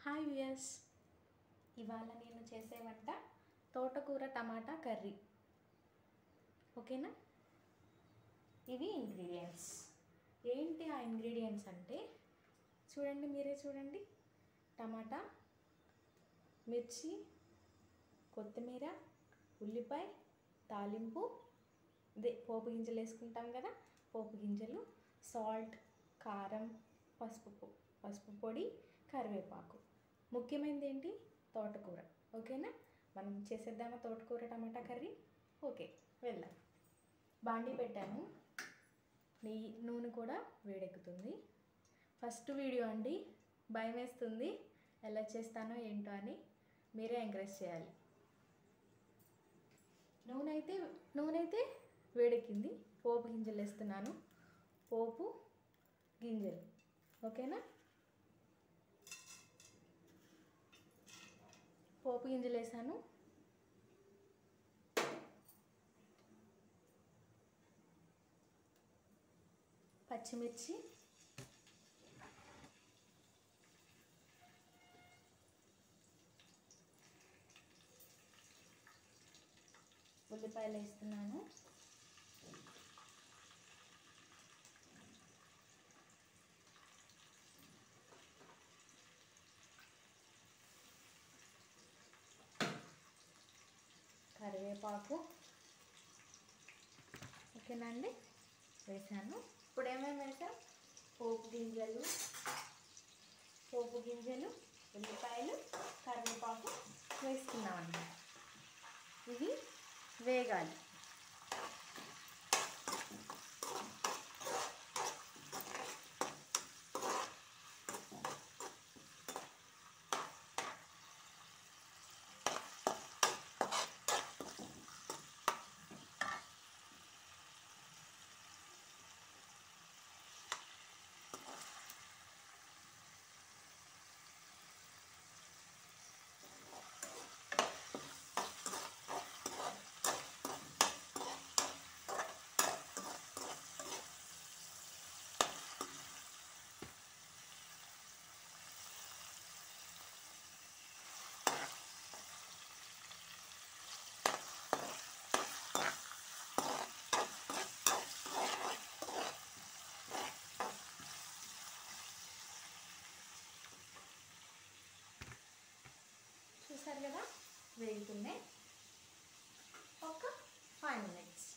hi viewers ఇవాళ నేను చేసే వంట తోటకూర టమాటా కర్రీ ఓకేనా ఇవి ఇంగ్రీడియంట్స్ ఏంటి ఆ ఇంగ్రీడియంట్స్ అంటే చూడండి మీరే చూడండి టమాటా మిర్చి కొత్తిమీర ఉల్లిపాయ తాలింపు ఇదే పోపు గింజలు వేసుకుంటాం కదా పోపు గింజలు సాల్ట్ కారం పసుపు పొ- పసుపు పొడి కరివేపాకు ముఖ్యమైనది ఏంటి తోటకూర ఓకేనా మనం చేసేద్దామా తోటకూర టమాటా కర్రీ ఓకే వెళ్దాం బాండీ పెట్టాను నెయ్యి నూనె కూడా వేడెక్కుతుంది ఫస్ట్ వీడియో అండి భయం వేస్తుంది ఎలా చేస్తానో ఏంటో అని మీరే ఎంకరేజ్ చేయాలి నూనె అయితే నూనె అయితే వేడెక్కింది పోపు గింజలు వేస్తున్నాను పోపు గింజలు ఓకేనా పోపు గింజలు వేసాను పచ్చిమిర్చి ఉల్లిపాయలు వేస్తున్నాను కరివేపాకు ఓకేనా అండి వేసాను ఇప్పుడు ఏమేమి వేసాం పోపు గింజలు పోపు గింజలు ఉల్లిపాయలు కరివేపాకు వేస్తున్నాం అన్నమాట ఇవి వేగాలి చూసారు కదా వేగుతున్నాయి ఒక ఫైవ్ మినిట్స్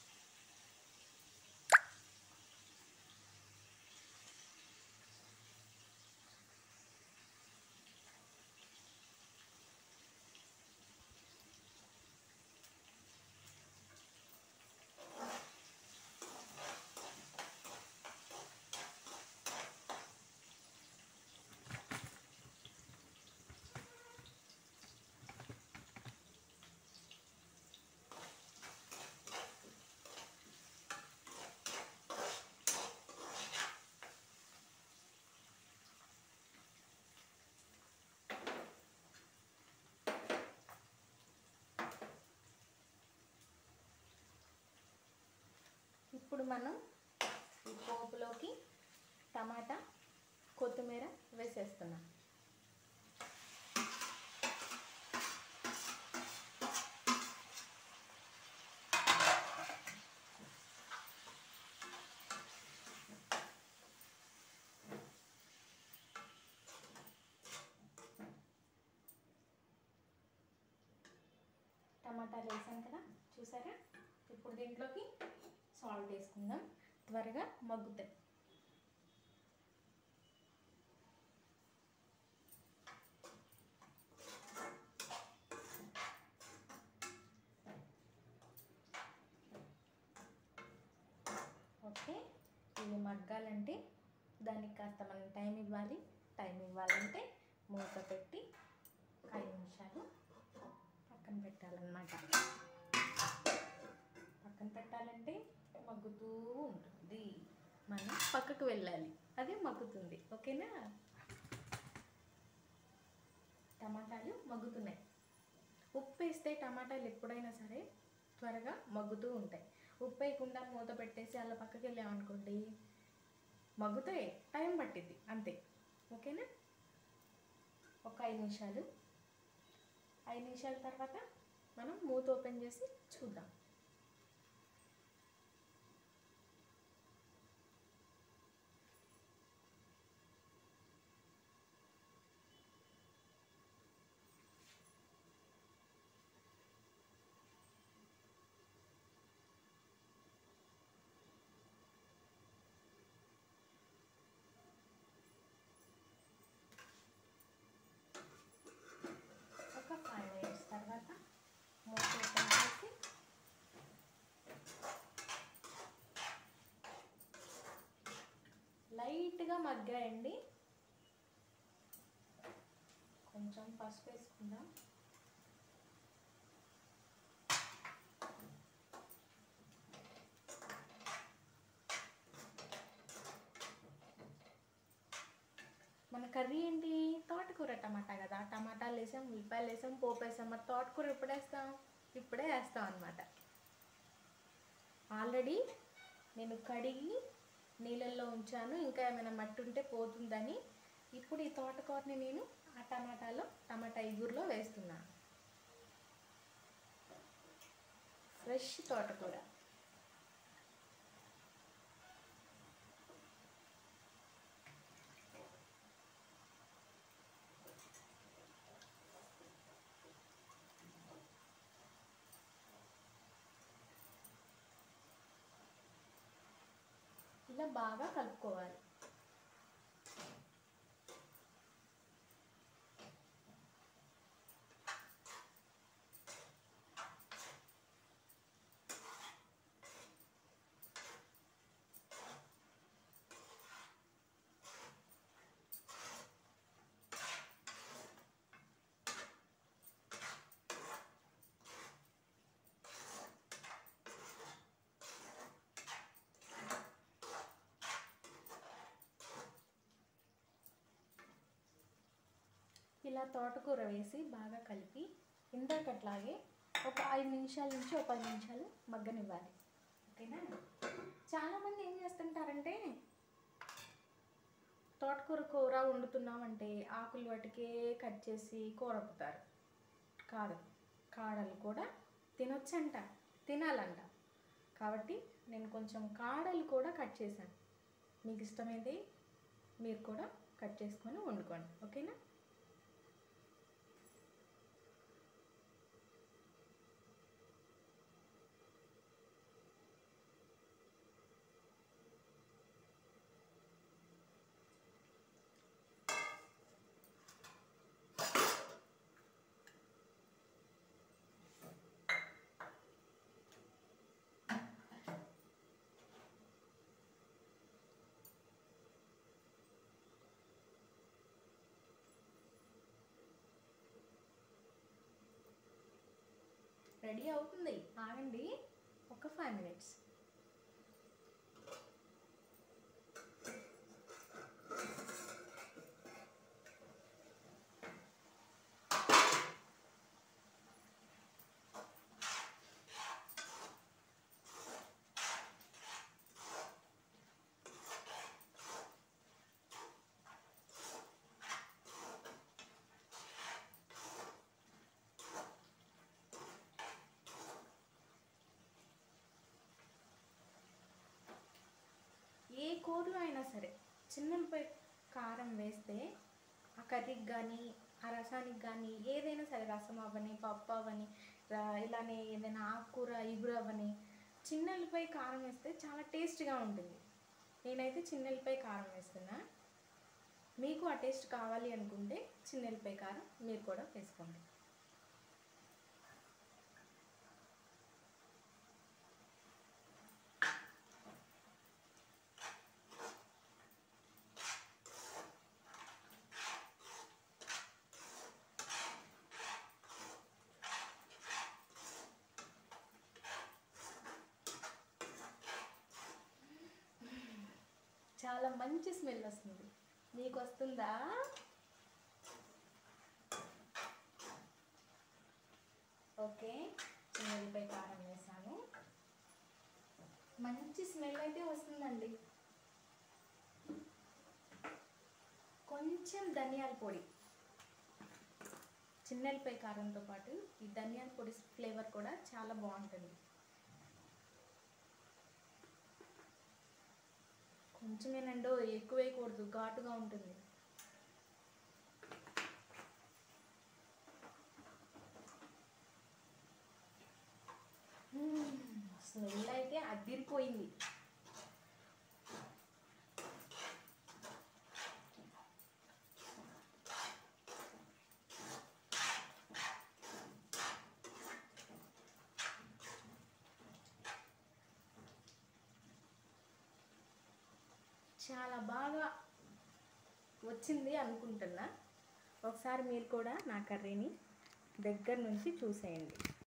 ఇప్పుడు మనం ఈ పోపులోకి టమాటా కొత్తిమీర వేసేస్తున్నాం టమాటాలు వేసాం కదా చూసారా ఇప్పుడు దీంట్లోకి సాల్ట్ వేసుకుందాం త్వరగా మగ్గుతాయి ఓకే ఇవి మగ్గాలంటే దానికి కాస్త మనం టైం ఇవ్వాలి టైం ఇవ్వాలంటే మూత పెట్టి ఐదు నిమిషాలు పక్కన పెట్టాలన్నమాట పక్కన పెట్టాలంటే మగ్గుతూ ఉంటుంది మనం పక్కకు వెళ్ళాలి అది మగ్గుతుంది ఓకేనా టమాటాలు మగ్గుతున్నాయి ఉప్పు వేస్తే టమాటాలు ఎప్పుడైనా సరే త్వరగా మగ్గుతూ ఉంటాయి ఉప్పు వేయకుండా మూత పెట్టేసి అలా పక్కకి వెళ్ళామనుకోండి మగ్గుతాయి టైం పట్టిద్ది అంతే ఓకేనా ఒక ఐదు నిమిషాలు ఐదు నిమిషాల తర్వాత మనం మూత ఓపెన్ చేసి చూద్దాం ఒక ఫైవ్ మినిట్స్ తర్వాత మూత ఓపెన్ చేసి లైట్గా మగ్గాయండి కొంచెం పసుపు వేసుకుందాం మన కర్రీ ఏంటి తోటకూర టమాటా కదా టమాటాలు వేసాం ఉల్లిపాయలు వేసాం పోపు వేసాం మరి తోటకూర ఎప్పుడు వేస్తాం ఇప్పుడే వేస్తాం అనమాట ఆల్రెడీ నేను కడిగి నీళ్ళల్లో ఉంచాను ఇంకా ఏమైనా మట్టి ఉంటే పోతుందని ఇప్పుడు ఈ తోటకూరని నేను ఆ టమాటాలో టమాటా ఇగురులో వేస్తున్నాను ఫ్రెష్ తోటకూర ఇలా బాగా కలుపుకోవాలి ఇలా తోటకూర వేసి బాగా కలిపి ఇందాకట్లాగే ఒక ఐదు నిమిషాల నుంచి ఒక పది నిమిషాలు మగ్గనివ్వాలి ఓకేనా చాలామంది ఏం చేస్తుంటారంటే తోటకూర కూర వండుతున్నామంటే ఆకులు వాటికే కట్ చేసి కూర వండుతారు కాదు కాడలు కూడా తినొచ్చంట తినాలంట కాబట్టి నేను కొంచెం కాడలు కూడా కట్ చేశాను మీకు ఇష్టమైతే మీరు కూడా కట్ చేసుకొని వండుకోండి ఓకేనా రెడీ అవుతుంది ఆగండి ఒక ఫైవ్ మినిట్స్ ఏ కూరలో అయినా సరే చిన్నపై కారం వేస్తే ఆ కర్రీకి కానీ ఆ రసానికి కానీ ఏదైనా సరే రసం అవ్వని పప్పు అవ్వని రా- ఇలానే ఏదైనా ఆకుకూర ఇగురు అవ్వని చిన్నెల్లిపై కారం వేస్తే చాలా టేస్ట్గా ఉంటుంది నేనైతే చిన్నెల్లిపై కారం వేస్తున్నా మీకు ఆ టేస్ట్ కావాలి అనుకుంటే చిన్నెల్లిపై కారం మీరు కూడా వేసుకోండి చాలా మంచి స్మెల్ వస్తుంది మీకు వస్తుందా ఓకే చిన్నదిపై కారం వేసాను మంచి స్మెల్ అయితే వస్తుందండి కొంచెం ధనియాల పొడి చిన్నెల్లిపాయ కారంతో పాటు ఈ ధనియాల పొడి ఫ్లేవర్ కూడా చాలా బాగుంటుంది కొంచెమేనండో ఎక్కువ వేయకూడదు ఘాటుగా ఉంటుంది స్మెల్ అయితే అదిరిపోయింది చాలా బాగా వచ్చింది అనుకుంటున్నా ఒకసారి మీరు కూడా నా కర్రీని దగ్గర నుంచి చూసేయండి